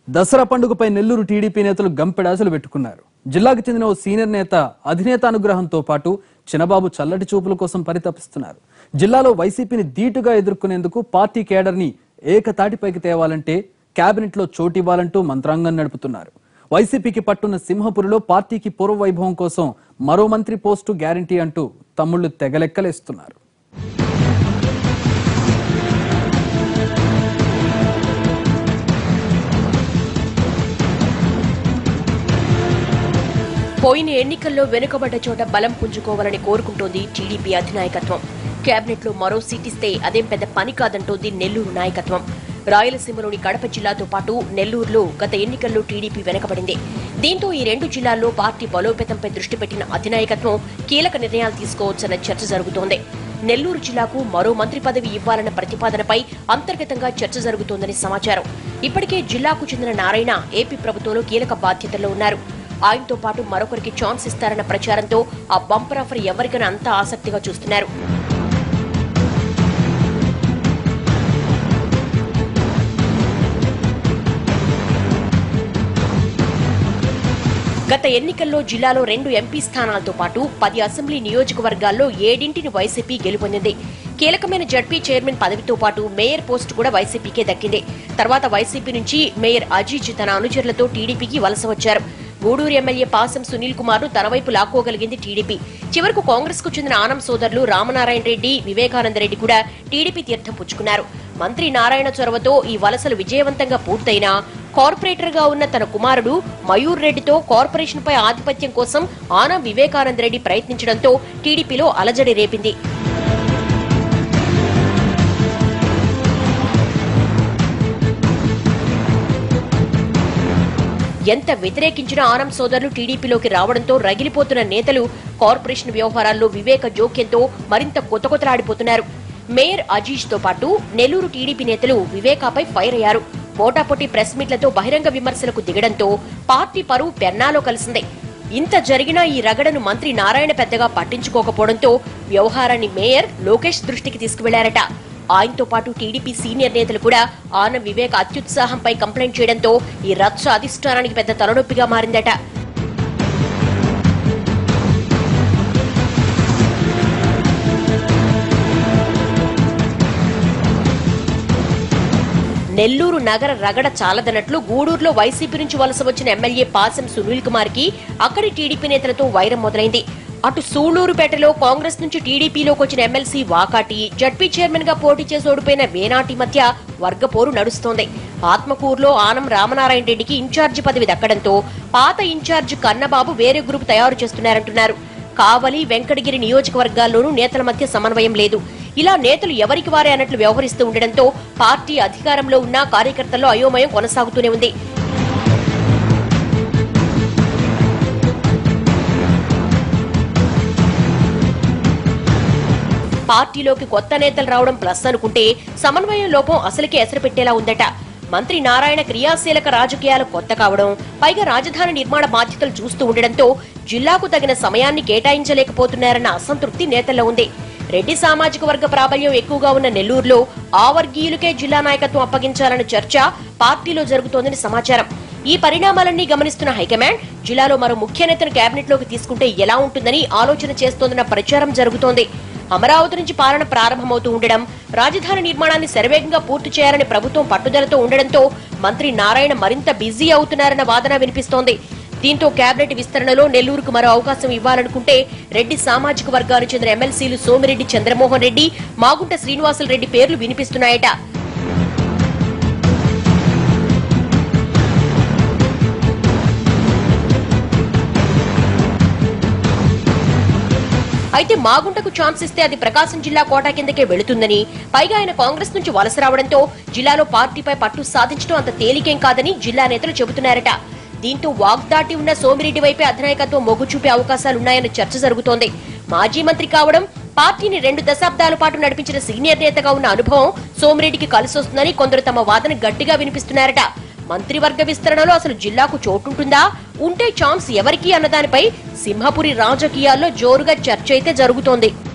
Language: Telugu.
దసరా పండుగపై నెల్లూరు టీడీపీ నేతలు గంపెడాసలు పెట్టుకున్నారు జిల్లాకు చెందిన ఓ సీనియర్ నేత అధినేత అనుగ్రహంతో పాటు చిన్నబాబు చల్లటి చూపుల కోసం పరితపిస్తున్నారు జిల్లాలో వైసీపీని ధీటుగా ఎదుర్కొనేందుకు పార్టీ కేడర్ని ఏకతాటిపైకి తేవాలంటే కేబినెట్లో చోటివ్వాలంటూ మంత్రాంగం నడుపుతున్నారు వైసీపీకి పట్టున్న సింహపురిలో పార్టీకి పూర్వ వైభవం కోసం మరో మంత్రి పోస్టు గ్యారంటీ అంటూ తమ్ముళ్లు తెగలెక్కలేస్తున్నారు పోయిన ఎన్నికల్లో వెనుకబడ్డ చోట బలం పుంజుకోవాలని కోరుకుంటోంది టీడీపీ అధినాయకత్వం కేబినెట్ లో మరో సీట్ ఇస్తే అదేం పెద్ద పని కాదంటోంది నెల్లూరు నాయకత్వం రాయలసీమలోని కడప జిల్లాతో పాటు నెల్లూరులో గత ఎన్నికల్లో టీడీపీ వెనకబడింది దీంతో ఈ రెండు జిల్లాల్లో పార్టీ బలోపేతంపై దృష్టి పెట్టిన అధినాయకత్వం కీలక నిర్ణయాలు తీసుకోవచ్చన్న చర్చ జరుగుతోంది నెల్లూరు జిల్లాకు మరో మంత్రి పదవి ఇవ్వాలన్న ప్రతిపాదనపై అంతర్గతంగా చర్చ జరుగుతోందని సమాచారం ఇప్పటికే జిల్లాకు చెందిన నారాయణ ఏపీ ప్రభుత్వంలో కీలక బాధ్యతల్లో ఉన్నారు ఆయనతో పాటు మరొకరికి ఛాన్స్ ఇస్తారన్న ప్రచారంతో ఆ బంపర్ ఆఫర్ ఎవరికైనా అంతా ఆసక్తిగా చూస్తున్నారు గత ఎన్నికల్లో జిల్లాలో రెండు ఎంపీ స్థానాలతో పాటు పది అసెంబ్లీ నియోజకవర్గాల్లో ఏడింటిని వైసీపీ గెలుపొందింది కీలకమైన జడ్పీ చైర్మన్ పదవితో పాటు మేయర్ పోస్ట్ కూడా వైసీపీకే దక్కింది తర్వాత వైసీపీ నుంచి మేయర్ అజీజ్ తన అనుచరులతో టీడీపీకి వలస వచ్చారు గూడూరు ఎమ్మెల్యే పాసం సునీల్ కుమార్ ను తన వైపు లాక్కోగలిగింది టీడీపీ చివరకు కాంగ్రెస్ కు చెందిన ఆనం సోదరులు రామనారాయణ రెడ్డి వివేకానంద రెడ్డి కూడా టీడీపీ తీర్థం పుచ్చుకున్నారు మంత్రి నారాయణ చొరవతో ఈ వలసలు విజయవంతంగా పూర్తయినా కార్పొరేటర్ గా ఉన్న తన కుమారుడు మయూర్ రెడ్డితో కార్పొరేషన్ పై ఆధిపత్యం కోసం ఆనం వివేకానంద రెడ్డి ప్రయత్నించడంతో టీడీపీలో అలజడి రేపింది ఎంత వ్యతిరేకించినా ఆనం సోదరులు టీడీపీలోకి రావడంతో రగిలిపోతున్న నేతలు కార్పొరేషన్ వ్యవహారాల్లో వివేక జోక్యంతో మరింత కొత్తకొత్తలాడిపోతున్నారు మేయర్ అజీజ్ తో పాటు నెల్లూరు టీడీపీ నేతలు వివేకాపై ఫైర్ అయ్యారు పోటాపోటీ ప్రెస్ మీట్లతో బహిరంగ విమర్శలకు దిగడంతో పార్టీ పరువు పెన్నాలో కలిసింది ఇంత జరిగినా ఈ రగడను మంత్రి నారాయణ పెద్దగా పట్టించుకోకపోవడంతో వ్యవహారాన్ని మేయర్ లోకేష్ దృష్టికి తీసుకువెళ్లారట ఆయనతో పాటు టీడీపీ సీనియర్ నేతలు కూడా ఆన వివేక్ అత్యుత్సాహంపై కంప్లైంట్ చేయడంతో ఈ రచ్చ అధిష్టానానికి పెద్ద తలనొప్పిగా మారిందట నెల్లూరు నగర రగడ చాలదన్నట్లు గూడూరులో వైసీపీ నుంచి వలస వచ్చిన ఎమ్మెల్యే పాసం సునీల్ కుమార్ కి అక్కడి టీడీపీ నేతలతో వైరం మొదలైంది అటు సూళ్లూరుపేటలో కాంగ్రెస్ నుంచి టీడీపీలోకి వచ్చిన ఎమ్మెల్సీ వాకాటి జడ్పీ చైర్మన్ గా పోటీ చేసి ఓడిపోయిన వేనాటి మధ్య వర్గపోరు నడుస్తోంది ఆత్మకూరులో ఆనం రామనారాయణ రెడ్డికి ఇన్ఛార్జి పదవి దక్కడంతో పాత ఇన్ఛార్జి కన్నబాబు వేరే గ్రూప్ తయారు చేస్తున్నారంటున్నారు కావలి వెంకటగిరి నియోజకవర్గాల్లోనూ నేతల మధ్య సమన్వయం లేదు ఇలా నేతలు ఎవరికి వారే అన్నట్లు వ్యవహరిస్తూ ఉండడంతో పార్టీ అధికారంలో ఉన్న కార్యకర్తల్లో అయోమయం కొనసాగుతూనే ఉంది పార్టీలోకి కొత్త నేతలు రావడం ప్లస్ అనుకుంటే సమన్వయం లోపం అసలుకే ఎసరు పెట్టేలా ఉందట మంత్రి నారాయణ క్రియాశీలక రాజకీయాలు కొత్త కావడం పైగా రాజధాని నిర్మాణ బాధ్యతలు చూస్తూ ఉండడంతో జిల్లాకు తగిన సమయాన్ని కేటాయించలేకపోతున్నారన్న అసంతృప్తి నేతల్లో ఉంది రెడ్డి సామాజిక వర్గ ప్రాబల్యం ఎక్కువగా ఉన్న నెల్లూరులో ఆ వర్గీయులకే జిల్లా నాయకత్వం అప్పగించాలన్న చర్చ పార్టీలో జరుగుతోందని సమాచారం ఈ పరిణామాలన్నీ గమనిస్తున్న హైకమాండ్ జిల్లాలో మరో ముఖ్య నేతను కేబినెట్ లోకి తీసుకుంటే ఎలా ఉంటుందని ఆలోచన చేస్తోందన్న ప్రచారం జరుగుతోంది అమరావతి నుంచి పాలన ప్రారంభమవుతూ ఉండడం రాజధాని నిర్మాణాన్ని శరవేగంగా పూర్తి చేయాలని ప్రభుత్వం పట్టుదలతో ఉండడంతో మంత్రి నారాయణ మరింత బిజీ అవుతున్నారన్న వాదన వినిపిస్తోంది దీంతో కేబినెట్ విస్తరణలో నెల్లూరుకు మరో అవకాశం ఇవ్వాలనుకుంటే రెడ్డి సామాజిక వర్గానికి చెందిన ఎమ్మెల్సీలు సోమిరెడ్డి చంద్రమోహన్ రెడ్డి మాగుంట శ్రీనివాసులు రెడ్డి పేర్లు వినిపిస్తున్నాయట అయితే మాగుంటకు ఛాన్స్ ఇస్తే అది ప్రకాశం జిల్లా కోటా కిందకే వెళుతుందని పైగా ఆయన కాంగ్రెస్ నుంచి వలస రావడంతో జిల్లాలో పార్టీపై పట్టు సాధించడం అంత తేలికేం కాదని జిల్లా నేతలు చెబుతున్నారట దీంతో వాగ్దాటి ఉన్న సోమిరెడ్డి వైపే అధినాయకత్వం మొగ్గు చూపే అవకాశాలున్నాయన్న చర్చ జరుగుతోంది మాజీ మంత్రి కావడం పార్టీని రెండు దశాబ్దాల పాటు నడిపించిన సీనియర్ నేతగా ఉన్న అనుభవం సోమిరెడ్డికి కలిసొస్తుందని కొందరు తమ వాదన గట్టిగా వినిపిస్తున్నారట మంత్రివర్గ విస్తరణలో అసలు జిల్లాకు చోటుంటుందా ఉంటే ఛాన్స్ ఎవరికి అన్నదానిపై సింహపురి రాజకీయాల్లో జోరుగా చర్చ అయితే జరుగుతోంది